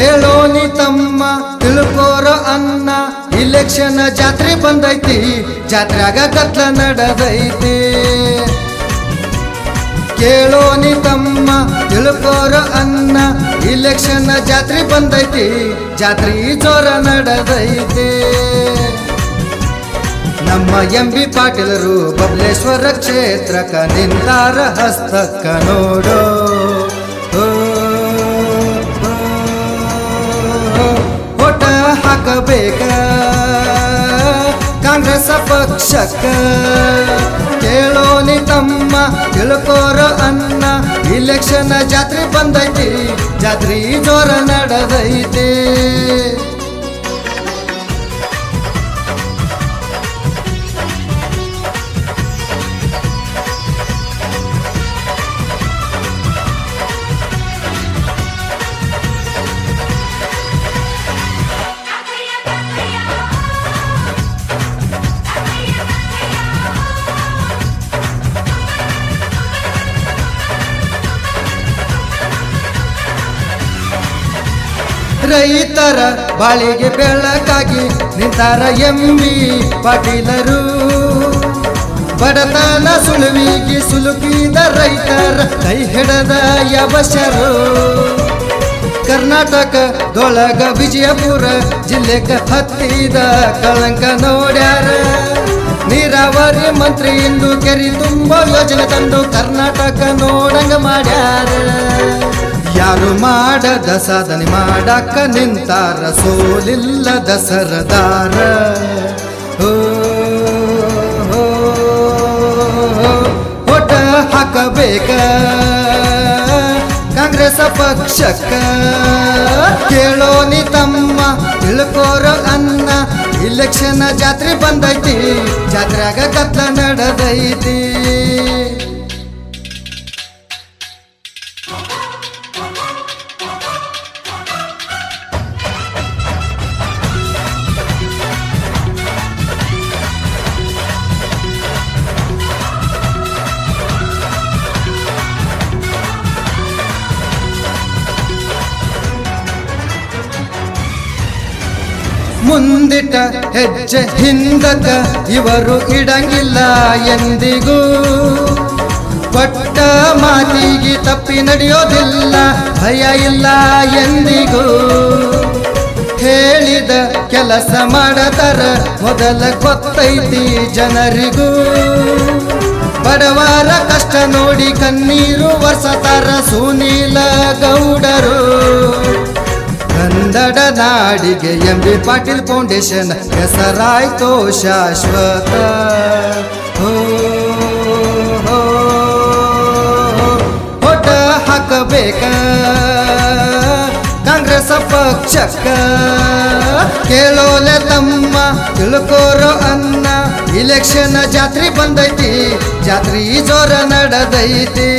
ಕೇಳೋನಿ ತಮ್ಮ ತಿಳ್ಕೋರೋ ಅನ್ನ ಇಲೆಕ್ಷನ್ ಜಾತ್ರೆ ಬಂದೈತಿ ಜಾತ್ರೆಯಾಗ ಕತ್ಲ ನಡೆದೈತಿ ಕೇಳೋನಿ ತಮ್ಮ ತಿಳ್ಕೋರೋ ಅನ್ನ ಇಲೆಕ್ಷನ್ ಜಾತ್ರೆ ಬಂದೈತಿ ಜಾತ್ರೆ ಜೋರ ನಡೆದೈತಿ ನಮ್ಮ ಎಂ ಬಿ ಪಾಟೀಲರು ಬಬಲೇಶ್ವರ ಕ್ಷೇತ್ರಕ ನಿಂತಾರ ಹಸ್ತಕ್ಕ ನೋಡೋ ಓ, ಓ, ಓ, ಓಟ ಹಾಕಬೇಕ ಕಾಂಗ್ರೆಸ್ ಪಕ್ಷಕ್ಕ ಕೇಳೋನಿ ತಮ್ಮ ತಿಳ್ಕೋರ ಅನ್ನ ಇಲೆಕ್ಷನ್ ಜಾತ್ರೆ ಬಂದೈತಿ ಜಾತ್ರೆ ಜೋರ ನಡೆದೈತಿ ರೈತರ ಬಾಳಿಗೆ ಬೆಳಕಾಗಿ ನಿಂತಾರ ಎಂಬಿ ಪಾಟೀಲರು ಬಡತನ ಸುಳುವಿಗೆ ಸುಲುಕಿದ ರೈತರ ಕೈ ಹಿಡದ ಯವಶರು ಕರ್ನಾಟಕದೊಳಗ ವಿಜಯಪುರ ಜಿಲ್ಲೆಗ ಹತ್ತಿದ ಕಳಂಕ ನೋಡ್ಯಾರ ನೀರಾವರಿ ಮಂತ್ರಿ ಇಂದು ಕೆರಿ ತುಂಬ ಯೋಜನೆ ತಂದು ಕರ್ನಾಟಕ ನೋಡಂಗ ಮಾಡ್ಯಾರ ಯಾರು ಮಾಡದ ಸಾಧನೆ ಮಾಡಕ್ಕ ನಿಂತಾರ ಸೋಲಿಲ್ಲದ ಸರದಾರ ಓ, ಓ, ಓ, ಓಟ ಹಾಕಬೇಕ ಕಾಂಗ್ರೆಸ್ ಪಕ್ಷಕ್ಕ ಕೇಳೋನಿ ತಮ್ಮ ತಿಳ್ಕೋರೋ ಅನ್ನ ಇಲೆಕ್ಷನ್ ಜಾತ್ರೆ ಬಂದೈತಿ ಜಾತ್ರೆಯಾಗ ಕತ್ಲ ನಡೆದೈತಿ ಮುಂದಿಟ್ಟ ಹೆಜ್ಜೆ ಹಿಂದಕ ಇವರು ಇಡಂಗಿಲ್ಲ ಎಂದಿಗೂ ಕೊಟ್ಟ ಮಾತಿಗೆ ತಪ್ಪಿ ನಡೆಯೋದಿಲ್ಲ ಭಯ ಇಲ್ಲ ಎಂದಿಗೂ ಹೇಳಿದ ಕೆಲಸ ಮಾಡತರ ಮೊದಲ ಗೊತ್ತೈತಿ ಜನರಿಗೂ ಬಡವರ ಕಷ್ಟ ನೋಡಿ ಕಣ್ಣೀರು ವರ್ಷತಾರ ಸುನೀಲ ಗೌಡರು ಕನ್ನಡ ನಾಡಿಗೆ ಎಂ ಬಿ ಪಾಟೀಲ್ ಫೌಂಡೇಶನ್ ಹೆಸರಾಯ್ತೋ ಶಾಶ್ವತ ಹೋ, ಹೋ, ಓಟ ಹಾಕಬೇಕ ಕಾಂಗ್ರೆಸ್ ಪಕ್ಷಕ್ಕ ಕೇಳೋಲೆ ತಮ್ಮ ತಿಳ್ಕೋರೋ ಅನ್ನ ಇಲೆಕ್ಷನ್ ಜಾತ್ರೆ ಬಂದೈತಿ ಜಾತ್ರೆ ಜೋರ ನಡೆದೈತಿ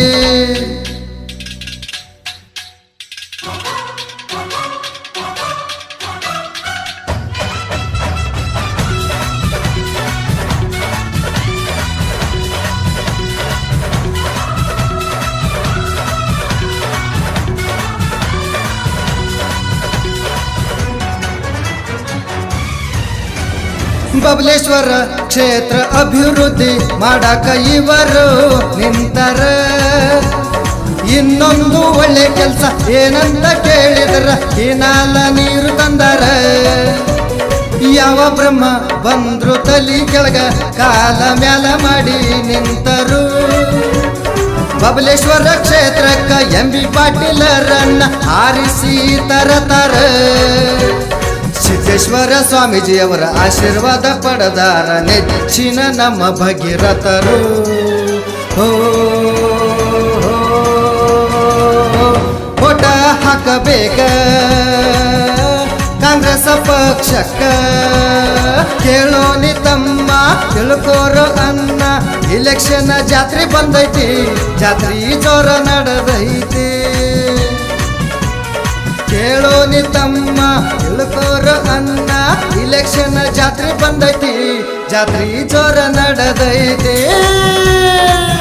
ಬಬಲೇಶ್ವರ ಕ್ಷೇತ್ರ ಅಭಿವೃದ್ಧಿ ಮಾಡಾಕ ಇವರು ನಿಂತರ ಇನ್ನೊಂದು ಒಳ್ಳೆ ಕೆಲಸ ಏನಂತ ಕೇಳಿದ್ರ ಕಿನಾಲ ನೀರು ತಂದಾರ ಯಾವ ಬ್ರಹ್ಮ ಬಂದ್ರು ತಲಿ ಕೆಳಗ ಕಾಲ ಮ್ಯಾಲ ಮಾಡಿ ನಿಂತರು ಬಬಲೇಶ್ವರ ಕ್ಷೇತ್ರಕ್ಕ ಎಂ ಬಿ ಪಾಟೀಲರನ್ನ ಆರಿಸಿ ತರತರ ಸಿದ್ದೇಶ್ವರ ಸ್ವಾಮೀಜಿಯವರ ಆಶೀರ್ವಾದ ಪಡೆದಾರ ನೆಚ್ಚಿನ ನಮ್ಮ ಭಗೀರಥರು ಹೋ ಓಟ ಹಾಕಬೇಕ ಕಾಂಗ್ರೆಸ್ ಪಕ್ಷಕ್ಕ ಕೇಳೋನಿ ತಮ್ಮ ತಿಳ್ಕೋರೋ ಅನ್ನ ಇಲೆಕ್ಷನ್ ಜಾತ್ರೆ ಬಂದೈತಿ ಜಾತ್ರೆ ಜೋರ ನಡೆದೈತಿ ಕೇಳೋನಿ ತಮ್ಮ ತಿಳ್ಕೋರೋ ಅನ್ನ ಇಲೆಕ್ಷನ್ ಜಾತ್ರೆ ಬಂದೈತಿ ಜಾತ್ರೆ ಜೋರ ನಡೆದೈತಿ